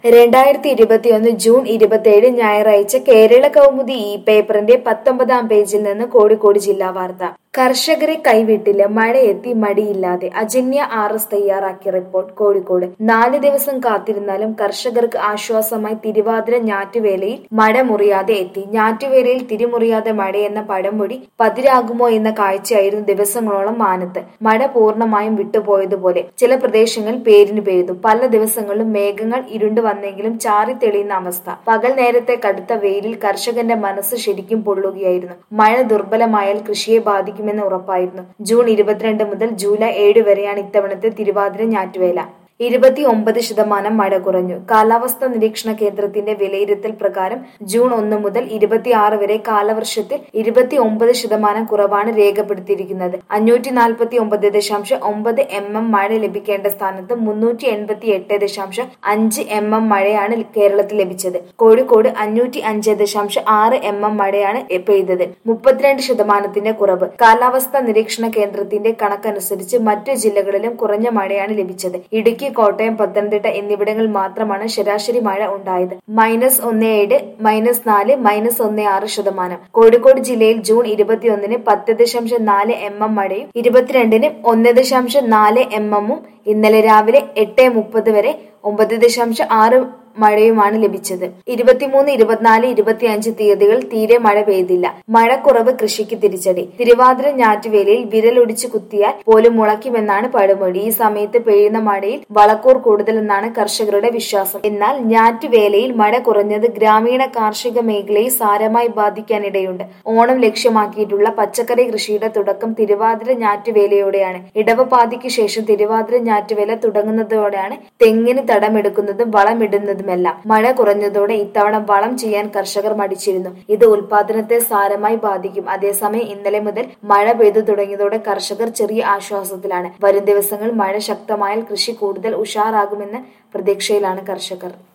രണ്ടായിരത്തി ഇരുപത്തിയൊന്ന് ജൂൺ ഇരുപത്തിയേഴ് ഞായറാഴ്ച കേരള കൗമുദി ഈ പേപ്പറിന്റെ പത്തൊമ്പതാം പേജിൽ നിന്ന് കോഴിക്കോട് ജില്ലാ വാർത്ത കർഷകരെ കൈവിട്ടില്ല മഴയെത്തി മടിയില്ലാതെ അജന്യ ആർ എസ് തയ്യാറാക്കിയ റിപ്പോർട്ട് കോഴിക്കോട് നാല് ദിവസം കാത്തിരുന്നാലും കർഷകർക്ക് ആശ്വാസമായി തിരുവാതിര ഞാറ്റുവേലയിൽ മഴ മുറിയാതെ എത്തി ഞാറ്റുവേലയിൽ തിരിമുറിയാതെ മഴയെന്ന പഴമൊഴി പതിരാകുമോ എന്ന കാഴ്ചയായിരുന്നു ദിവസങ്ങളോളം മാനത്ത് മഴ പൂർണ്ണമായും വിട്ടുപോയതുപോലെ ചില പ്രദേശങ്ങൾ പേരിന് പെയ്തു പല ദിവസങ്ങളിലും മേഘങ്ങൾ ഇരുണ്ടു വന്നെങ്കിലും ചാറി തെളിയുന്ന അവസ്ഥ പകൽ നേരത്തെ കടുത്ത വെയിലിൽ കർഷകന്റെ മനസ്സ് ശരിക്കും പൊള്ളുകയായിരുന്നു മഴ ദുർബലമായാൽ കൃഷിയെ ബാധിക്കുമെന്ന് ഉറപ്പായിരുന്നു ജൂൺ ഇരുപത്തിരണ്ട് മുതൽ ജൂലൈ ഏഴ് വരെയാണ് ഇത്തവണത്തെ തിരുവാതിര ഞാറ്റുവേല ഇരുപത്തി ഒമ്പത് ശതമാനം മഴ കുറഞ്ഞു കാലാവസ്ഥാ നിരീക്ഷണ കേന്ദ്രത്തിന്റെ വിലയിരുത്തൽ പ്രകാരം ജൂൺ ഒന്ന് മുതൽ ഇരുപത്തിയാറ് വരെ കാലവർഷത്തിൽ ഇരുപത്തി ഒമ്പത് ശതമാനം കുറവാണ് രേഖപ്പെടുത്തിയിരിക്കുന്നത് അഞ്ഞൂറ്റി നാൽപ്പത്തി ഒമ്പത് ദശാംശം ഒമ്പത് എം എം മഴ ലഭിക്കേണ്ട സ്ഥാനത്ത് മുന്നൂറ്റി എൺപത്തി എട്ട് ദശാംശം അഞ്ച് എം എം മഴയാണ് കേരളത്തിൽ ലഭിച്ചത് കോഴിക്കോട് അഞ്ഞൂറ്റി അഞ്ച് ദശാംശം ആറ് എം എം മഴയാണ് പെയ്തത് മുപ്പത്തിരണ്ട് ശതമാനത്തിന്റെ കുറവ് കാലാവസ്ഥാ നിരീക്ഷണ കേന്ദ്രത്തിന്റെ കണക്കനുസരിച്ച് മറ്റു ജില്ലകളിലും കുറഞ്ഞ മഴയാണ് ലഭിച്ചത് ഇടുക്കി കോട്ടയം പത്തനംതിട്ട എന്നിവിടങ്ങളിൽ മാത്രമാണ് ശരാശരി മഴ ഉണ്ടായത് മൈനസ് ഒന്ന് ഏഴ് മൈനസ് നാല് മൈനസ് ഒന്ന് ആറ് ശതമാനം കോഴിക്കോട് ജില്ലയിൽ ജൂൺ ഇരുപത്തിയൊന്നിന് പത്ത് ദശാംശം നാല് എം എം മഴയും ഇരുപത്തിരണ്ടിന് ഒന്ന് ദശാംശം നാല് എം എമ്മും ഇന്നലെ രാവിലെ എട്ട് മുപ്പത് വരെ ഒമ്പത് ദശാംശം ആറ് മഴയുമാണ് ലഭിച്ചത് ഇരുപത്തിമൂന്ന് ഇരുപത്തിനാല് ഇരുപത്തിയഞ്ച് തീയതികൾ തീരെ മഴ പെയ്തില്ല മഴക്കുറവ് കൃഷിക്ക് തിരിച്ചടി തിരുവാതിര ഞാറ്റുവേലയിൽ വിരലൊടിച്ചു കുത്തിയാൽ പോലും മുളയ്ക്കുമെന്നാണ് പഴമൊഴി ഈ സമയത്ത് പെയ്യുന്ന മഴയിൽ വളക്കൂർ കൂടുതലെന്നാണ് കർഷകരുടെ വിശ്വാസം എന്നാൽ ഞാറ്റുവേലയിൽ മഴ കുറഞ്ഞത് ഗ്രാമീണ കാർഷിക മേഖലയെ സാരമായി ബാധിക്കാനിടയുണ്ട് ഓണം ലക്ഷ്യമാക്കിയിട്ടുള്ള പച്ചക്കറി കൃഷിയുടെ തുടക്കം തിരുവാതിര ഞാറ്റുവേലയോടെയാണ് ഇടവപാതിക്ക് ശേഷം തിരുവാതിര ഞാറ്റുവേല തുടങ്ങുന്നതോടെയാണ് തെങ്ങിന് തടമെടുക്കുന്നതും വളമിടുന്നതുമെല്ലാം മഴ കുറഞ്ഞതോടെ ഇത്തവണ വളം ചെയ്യാൻ കർഷകർ മടിച്ചിരുന്നു ഇത് ഉൽപാദനത്തെ സാരമായി ബാധിക്കും അതേസമയം ഇന്നലെ മുതൽ മഴ പെയ്തു തുടങ്ങിയതോടെ കർഷകർ ചെറിയ ആശ്വാസത്തിലാണ് വരും ദിവസങ്ങൾ മഴ ശക്തമായാൽ കൃഷി കൂടുതൽ ഉഷാറാകുമെന്ന പ്രതീക്ഷയിലാണ് കർഷകർ